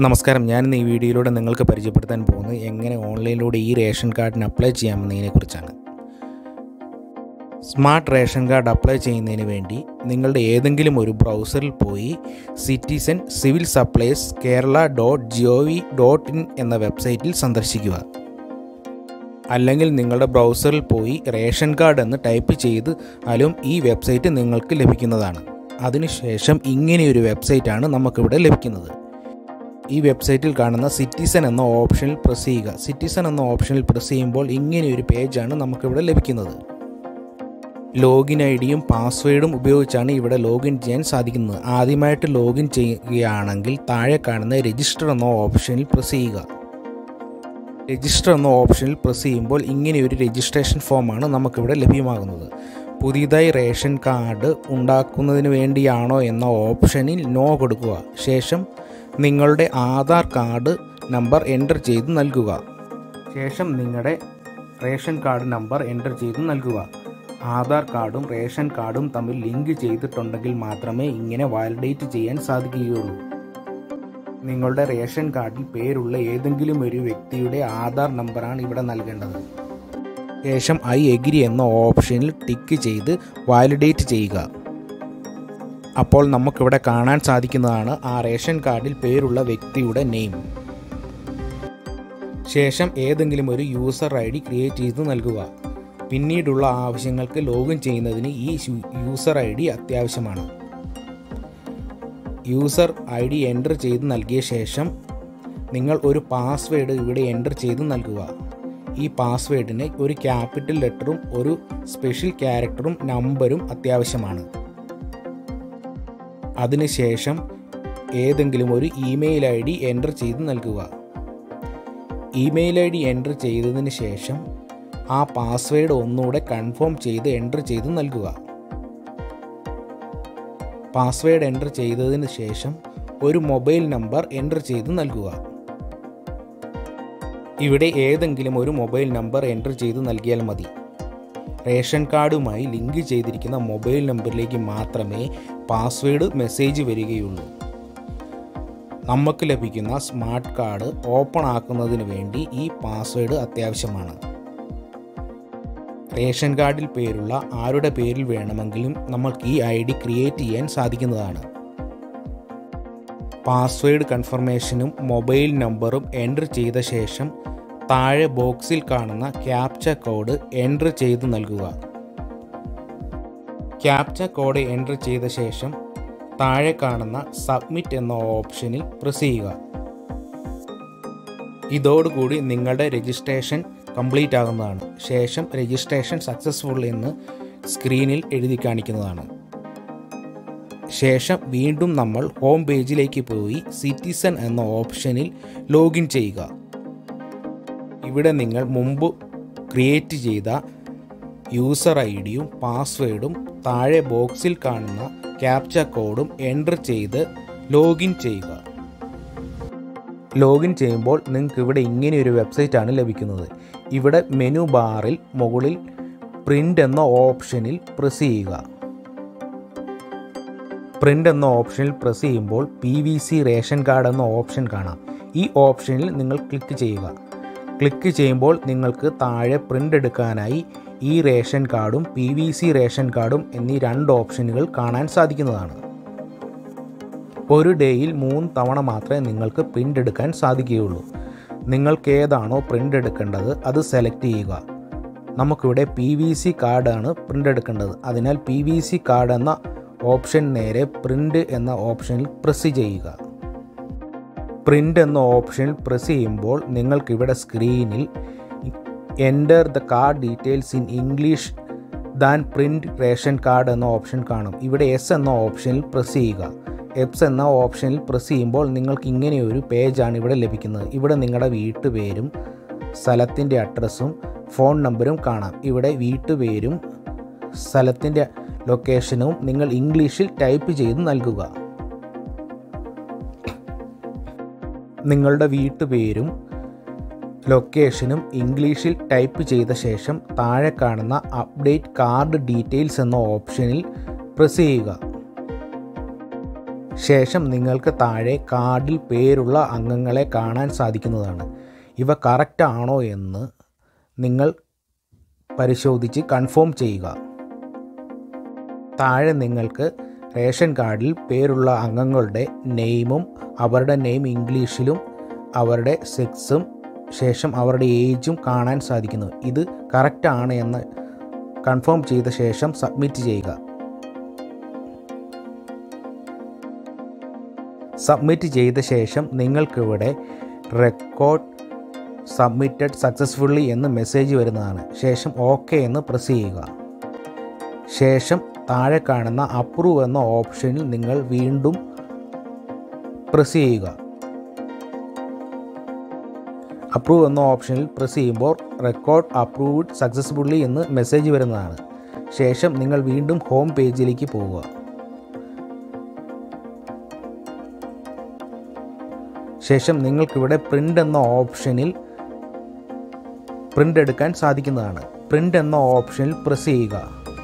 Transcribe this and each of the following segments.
നമസ്കാരം ഞാൻ ഇന്ന് ഈ വീഡിയോയിലൂടെ നിങ്ങൾക്ക് പരിചയപ്പെടുത്താൻ പോകുന്നത് എങ്ങനെ ഓൺലൈനിലൂടെ ഈ റേഷൻ കാർഡിന് അപ്ലൈ ചെയ്യാമെന്നതിനെക്കുറിച്ചാണ് സ്മാർട്ട് റേഷൻ കാർഡ് അപ്ലൈ ചെയ്യുന്നതിന് വേണ്ടി നിങ്ങളുടെ ഏതെങ്കിലും ഒരു ബ്രൗസറിൽ പോയി citizen civil supplies Kerala dot G O V dot in എന്ന വെബ്സൈറ്റിൽ സന്ദർശിക്കുക അല്ലെങ്കിൽ നിങ്ങളുടെ ബ്രൗസറിൽ പോയി റേഷൻ കാർഡ് എന്ന് ടൈപ്പ് ചെയ്ത് ആലും ഈ വെബ്സൈറ്റ് നിങ്ങൾക്ക് ലഭിക്കുന്നതാണ് അതിനുശേഷം ഇങ്ങനെയൊരു വെബ്സൈറ്റാണ് നമുക്കിവിടെ ലഭിക്കുന്നത് ഈ വെബ്സൈറ്റിൽ കാണുന്ന സിറ്റിസൺ എന്ന ഓപ്ഷനിൽ പ്രസ് ചെയ്യുക സിറ്റിസൺ എന്ന ഓപ്ഷനിൽ പ്രസ് ചെയ്യുമ്പോൾ ഇങ്ങനെയൊരു പേജാണ് നമുക്കിവിടെ ലഭിക്കുന്നത് ലോഗിൻ ഐ ഡിയും പാസ്വേഡും ഉപയോഗിച്ചാണ് ഇവിടെ ലോഗിൻ ചെയ്യാൻ സാധിക്കുന്നത് ആദ്യമായിട്ട് ലോഗിൻ ചെയ്യുകയാണെങ്കിൽ താഴെ കാണുന്ന രജിസ്റ്റർ എന്ന ഓപ്ഷനിൽ പ്രസ് ചെയ്യുക രജിസ്റ്റർ എന്ന ഓപ്ഷനിൽ പ്രസ് ചെയ്യുമ്പോൾ ഇങ്ങനെയൊരു രജിസ്ട്രേഷൻ ഫോമാണ് നമുക്കിവിടെ ലഭ്യമാകുന്നത് പുതിയതായി റേഷൻ കാർഡ് ഉണ്ടാക്കുന്നതിന് വേണ്ടിയാണോ എന്ന ഓപ്ഷനിൽ നോ കൊടുക്കുക ശേഷം നിങ്ങളുടെ ആധാർ കാർഡ് നമ്പർ എൻ്റർ ചെയ്ത് നൽകുക ശേഷം നിങ്ങളുടെ റേഷൻ കാർഡ് നമ്പർ എൻ്റർ ചെയ്ത് നൽകുക ആധാർ കാർഡും റേഷൻ കാർഡും തമ്മിൽ ലിങ്ക് ചെയ്തിട്ടുണ്ടെങ്കിൽ മാത്രമേ ഇങ്ങനെ വാലിഡേറ്റ് ചെയ്യാൻ സാധിക്കുകയുള്ളൂ നിങ്ങളുടെ റേഷൻ കാർഡിൽ പേരുള്ള ഏതെങ്കിലും ഒരു വ്യക്തിയുടെ ആധാർ നമ്പറാണ് ഇവിടെ നൽകേണ്ടത് ശേഷം ഐ എഗ്രി എന്ന ഓപ്ഷനിൽ ടിക്ക് ചെയ്ത് വാലിഡേറ്റ് ചെയ്യുക അപ്പോൾ നമുക്കിവിടെ കാണാൻ സാധിക്കുന്നതാണ് ആ റേഷൻ കാർഡിൽ പേരുള്ള വ്യക്തിയുടെ നെയിം ശേഷം ഏതെങ്കിലും ഒരു യൂസർ ഐ ഡി ക്രിയേറ്റ് ചെയ്ത് നൽകുക പിന്നീടുള്ള ആവശ്യങ്ങൾക്ക് ലോഗിൻ ചെയ്യുന്നതിന് ഈ യൂസർ ഐ ഡി അത്യാവശ്യമാണ് യൂസർ ഐ ഡി എൻ്റർ ചെയ്ത് നൽകിയ ശേഷം നിങ്ങൾ ഒരു പാസ്വേഡ് ഇവിടെ എൻ്റർ ചെയ്ത് നൽകുക ഈ പാസ്വേഡിന് ഒരു ക്യാപിറ്റൽ ലെറ്ററും ഒരു സ്പെഷ്യൽ ക്യാരക്ടറും നമ്പരും അത്യാവശ്യമാണ് അതിനുശേഷം ഏതെങ്കിലും ഒരു ഇമെയിൽ ഐ ഡി എൻ്റർ ചെയ്ത് നൽകുക ഇമെയിൽ ഐ ഡി എൻ്റർ ചെയ്തതിന് ശേഷം ആ പാസ്വേഡ് ഒന്നുകൂടെ കൺഫേം ചെയ്ത് എൻ്റർ ചെയ്ത് നൽകുക പാസ്വേഡ് എൻ്റർ ചെയ്തതിന് ശേഷം ഒരു മൊബൈൽ നമ്പർ എൻ്റർ ചെയ്ത് നൽകുക ഇവിടെ ഏതെങ്കിലും ഒരു മൊബൈൽ നമ്പർ എൻ്റർ ചെയ്ത് നൽകിയാൽ മതി റേഷൻ കാർഡുമായി ലിങ്ക് ചെയ്തിരിക്കുന്ന മൊബൈൽ നമ്പറിലേക്ക് മാത്രമേ പാസ്വേഡ് മെസ്സേജ് വരികയുള്ളൂ നമുക്ക് ലഭിക്കുന്ന സ്മാർട്ട് കാർഡ് ഓപ്പൺ ആക്കുന്നതിന് വേണ്ടി ഈ പാസ്വേഡ് അത്യാവശ്യമാണ് റേഷൻ കാർഡിൽ പേരുള്ള ആരുടെ പേരിൽ വേണമെങ്കിലും നമ്മൾക്ക് ഈ ഐ ഡി ക്രിയേറ്റ് ചെയ്യാൻ സാധിക്കുന്നതാണ് പാസ്വേഡ് കൺഫർമേഷനും മൊബൈൽ നമ്പറും എൻ്റർ ചെയ്ത ശേഷം താഴെ ബോക്സിൽ കാണുന്ന ക്യാപ്ച കോഡ് എൻ്റർ ചെയ്ത് നൽകുക ക്യാപ്ച കോഡ് എൻ്റർ ചെയ്ത ശേഷം താഴെ കാണുന്ന സബ്മിറ്റ് എന്ന ഓപ്ഷനിൽ പ്രസ് ചെയ്യുക ഇതോടുകൂടി നിങ്ങളുടെ രജിസ്ട്രേഷൻ കംപ്ലീറ്റ് ആകുന്നതാണ് ശേഷം രജിസ്ട്രേഷൻ സക്സസ്ഫുൾ എന്ന് സ്ക്രീനിൽ എഴുതി കാണിക്കുന്നതാണ് ശേഷം വീണ്ടും നമ്മൾ ഹോം പേജിലേക്ക് പോയി സിറ്റിസൺ എന്ന ഓപ്ഷനിൽ ലോഗിൻ ചെയ്യുക ഇവിടെ നിങ്ങൾ മുമ്പ് ക്രിയേറ്റ് ചെയ്ത യൂസർ ഐ ഡിയും പാസ്വേഡും താഴെ ബോക്സിൽ കാണുന്ന ക്യാപ്ച കോഡും എൻ്റർ ചെയ്ത് ലോഗിൻ ചെയ്യുക ലോഗിൻ ചെയ്യുമ്പോൾ നിങ്ങൾക്ക് ഇവിടെ ഇങ്ങനെയൊരു വെബ്സൈറ്റ് ആണ് ലഭിക്കുന്നത് ഇവിടെ മെനു ബാറിൽ മുകളിൽ പ്രിൻ്റ് എന്ന ഓപ്ഷനിൽ പ്രസ് ചെയ്യുക പ്രിൻ്റ് എന്ന ഓപ്ഷനിൽ പ്രസ് ചെയ്യുമ്പോൾ P V C ration card എന്ന ഓപ്ഷൻ കാണാം ഈ ഓപ്ഷനിൽ നിങ്ങൾ ക്ലിക്ക് ചെയ്യുക ക്ലിക്ക് ചെയ്യുമ്പോൾ നിങ്ങൾക്ക് താഴെ പ്രിൻ്റ് എടുക്കാനായി ഈ റേഷൻ കാർഡും പി വി സി റേഷൻ കാർഡും എന്നീ രണ്ട് ഓപ്ഷനുകൾ കാണാൻ സാധിക്കുന്നതാണ് ഒരു ഡേയിൽ മൂന്ന് തവണ മാത്രമേ നിങ്ങൾക്ക് പ്രിൻ്റ് എടുക്കാൻ സാധിക്കുകയുള്ളൂ നിങ്ങൾക്ക് ഏതാണോ പ്രിൻ്റ് എടുക്കേണ്ടത് അത് സെലക്ട് ചെയ്യുക നമുക്കിവിടെ പി വി സി കാർഡാണ് പ്രിൻ്റ് എടുക്കേണ്ടത് അതിനാൽ പി വി സി കാർഡ് എന്ന ഓപ്ഷൻ നേരെ പ്രിൻ്റ് എന്ന ഓപ്ഷനിൽ പ്രസ് ചെയ്യുക പ്രിൻ്റ് എന്ന ഓപ്ഷനിൽ പ്രസ് ചെയ്യുമ്പോൾ നിങ്ങൾക്കിവിടെ സ്ക്രീനിൽ enter the card details in English then print ration card എന്ന ഓപ്ഷൻ കാണും ഇവിടെ എസ് എന്ന ഓപ്ഷനിൽ പ്രസ് ചെയ്യുക എപ്സ് എന്ന ഓപ്ഷനിൽ പ്രസ് ചെയ്യുമ്പോൾ നിങ്ങൾക്ക് ഇങ്ങനെയൊരു പേജാണ് ഇവിടെ ലഭിക്കുന്നത് ഇവിടെ നിങ്ങളുടെ വീട്ടുപേരും സ്ഥലത്തിൻ്റെ അഡ്രസ്സും ഫോൺ നമ്പറും കാണാം ഇവിടെ വീട്ടുപേരും സ്ഥലത്തിൻ്റെ ലൊക്കേഷനും നിങ്ങൾ ഇംഗ്ലീഷിൽ ടൈപ്പ് ചെയ്ത് നൽകുക നിങ്ങളുടെ വീട്ടുപേരും ലൊക്കേഷനും ഇംഗ്ലീഷിൽ ടൈപ്പ് ചെയ്ത ശേഷം താഴെ കാണുന്ന അപ്ഡേറ്റ് കാർഡ് ഡീറ്റെയിൽസ് എന്ന ഓപ്ഷനിൽ പ്രസ് ചെയ്യുക ശേഷം നിങ്ങൾക്ക് താഴെ കാർഡിൽ പേരുള്ള അംഗങ്ങളെ കാണാൻ സാധിക്കുന്നതാണ് ഇവ കറക്റ്റ് ആണോ എന്ന് നിങ്ങൾ പരിശോധിച്ച് കൺഫേം ചെയ്യുക താഴെ നിങ്ങൾക്ക് റേഷൻ കാർഡിൽ പേരുള്ള അംഗങ്ങളുടെ നെയിമും അവരുടെ നെയിം ഇംഗ്ലീഷിലും അവരുടെ സെക്സും ശേഷം അവരുടെ ഏജും കാണാൻ സാധിക്കുന്നു ഇത് കറക്റ്റ് ആണ് എന്ന് കൺഫേം ചെയ്ത ശേഷം സബ്മിറ്റ് ചെയ്യുക സബ്മിറ്റ് ചെയ്ത ശേഷം നിങ്ങൾക്കിവിടെ റെക്കോർഡ് സബ്മിറ്റഡ് സക്സസ്ഫുള്ളി എന്ന് മെസ്സേജ് വരുന്നതാണ് ശേഷം ഓക്കെ എന്ന് പ്രസ് ചെയ്യുക ശേഷം താഴെ കാണുന്ന അപ്രൂവ് എന്ന ഓപ്ഷനിൽ നിങ്ങൾ വീണ്ടും പ്രസ് ചെയ്യുക അപ്രൂവ് എന്ന ഓപ്ഷനിൽ പ്രസ് ചെയ്യുമ്പോൾ റെക്കോർഡ് അപ്രൂവ്ഡ് സക്സസ്ഫുള്ളി എന്ന് മെസ്സേജ് വരുന്നതാണ് ശേഷം നിങ്ങൾ വീണ്ടും ഹോം പേജിലേക്ക് പോവുക ശേഷം നിങ്ങൾക്കിവിടെ പ്രിൻ്റ് എന്ന ഓപ്ഷനിൽ പ്രിൻ്റ് എടുക്കാൻ സാധിക്കുന്നതാണ് പ്രിൻ്റ് എന്ന ഓപ്ഷനിൽ പ്രസ് ചെയ്യുക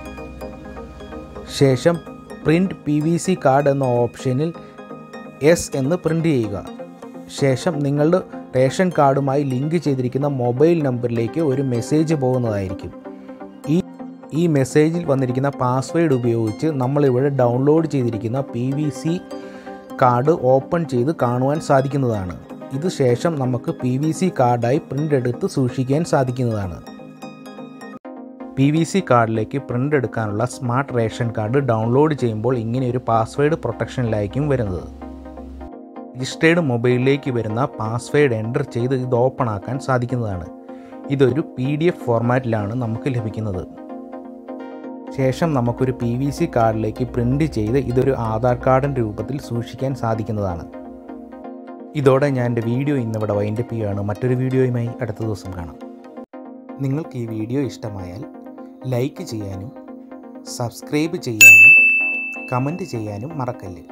ശേഷം print P V C card എന്ന ഓപ്ഷനിൽ എസ് എന്ന് പ്രിൻ്റ് ചെയ്യുക ശേഷം നിങ്ങളുടെ റേഷൻ കാർഡുമായി ലിങ്ക് ചെയ്തിരിക്കുന്ന മൊബൈൽ നമ്പറിലേക്ക് ഒരു മെസ്സേജ് പോകുന്നതായിരിക്കും ഈ ഈ മെസ്സേജിൽ വന്നിരിക്കുന്ന പാസ്വേഡ് ഉപയോഗിച്ച് നമ്മളിവിടെ ഡൗൺലോഡ് ചെയ്തിരിക്കുന്ന P V C card open ചെയ്ത് കാണുവാൻ സാധിക്കുന്നതാണ് ഇത് ശേഷം നമുക്ക് പി വി സി കാർഡായി പ്രിൻ്റ് എടുത്ത് സൂക്ഷിക്കാൻ സാധിക്കുന്നതാണ് പി വി സി കാർഡിലേക്ക് പ്രിൻ്റ് എടുക്കാനുള്ള സ്മാർട്ട് റേഷൻ കാർഡ് ഡൗൺലോഡ് ചെയ്യുമ്പോൾ ഇങ്ങനെ ഒരു പാസ്വേഡ് പ്രൊട്ടക്ഷനിലായിരിക്കും വരുന്നത് രജിസ്റ്റേർഡ് മൊബൈലിലേക്ക് വരുന്ന പാസ്വേഡ് എൻ്റർ ചെയ്ത് ഇത് ഓപ്പൺ ആക്കാൻ സാധിക്കുന്നതാണ് ഇതൊരു പി ഡി എഫ് ഫോർമാറ്റിലാണ് നമുക്ക് ലഭിക്കുന്നത് ശേഷം നമുക്കൊരു പി വി സി കാർഡിലേക്ക് പ്രിൻ്റ് ചെയ്ത് ഇതൊരു ആധാർ കാർഡിൻ്റെ രൂപത്തിൽ സൂക്ഷിക്കാൻ സാധിക്കുന്നതാണ് ഇതോടെ ഞാൻ എൻ്റെ വീഡിയോ ഇന്നിവിടെ വൈൻഡപ്പ് ചെയ്യുകയാണ് മറ്റൊരു വീഡിയോയുമായി അടുത്ത ദിവസം കാണാം നിങ്ങൾക്ക് ഈ വീഡിയോ ഇഷ്ടമായാൽ ലൈക്ക് ചെയ്യാനും സബ്സ്ക്രൈബ് ചെയ്യാനും കമൻറ്റ് ചെയ്യാനും മറക്കല്ലേ